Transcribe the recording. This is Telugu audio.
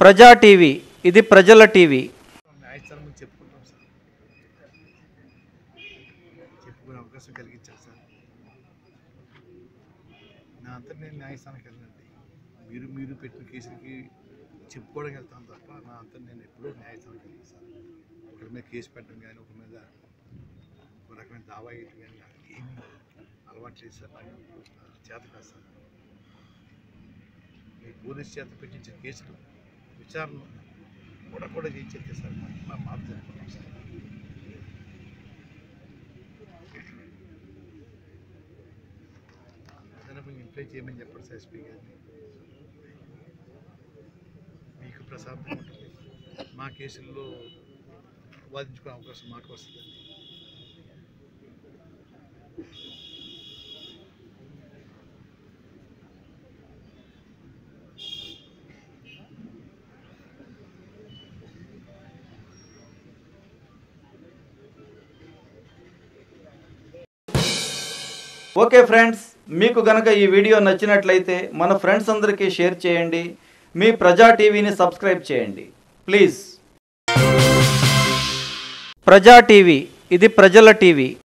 ప్రజా టీవీ ఇది ప్రజల టీవీ న్యాయస్థానం ముందు చెప్పుకుంటాం సార్ చెప్పుకునే అవకాశం కలిగించారు సార్ నా అంతా నేను న్యాయస్థానానికి వెళ్ళనండి మీరు మీరు పెట్టిన కేసులకి చెప్పుకోవడానికి వెళ్తాను తప్ప నా అంతా నేను ఎప్పుడూ న్యాయస్థానానికి వెళ్ళను సార్ ఒకరి మీద కేసు పెట్టడం కానీ ఒక మీద ఒక రకమైన దావా వేయటం కానీ నాకు ఏమీ అలవాటు లేదు సార్ నాకు చేత కాదు సార్ మీ పోలీస్ చేత పెట్టించిన కేసులు విచారణ కూడా కూడా చేయించేది సార్ మా- మా మాట జరుపుకున్నాం సార్ అదనపు ఇంప్లై చేయమని చెప్పండి సార్ ఎస్పీ గారిని మీకు ప్రశాంతం ఉంటుంది మా కేసుల్లో వాదించుకునే అవకాశం మాకు వస్తుందండి ఓకే ఫ్రెండ్స్ మీకు గనక ఈ వీడియో నచ్చినట్లయితే మన ఫ్రెండ్స్ అందరికీ షేర్ చేయండి మీ ప్రజా టీవీని సబ్స్క్రైబ్ చేయండి ప్లీజ్ ప్రజా టీవీ ఇది ప్రజల టీవీ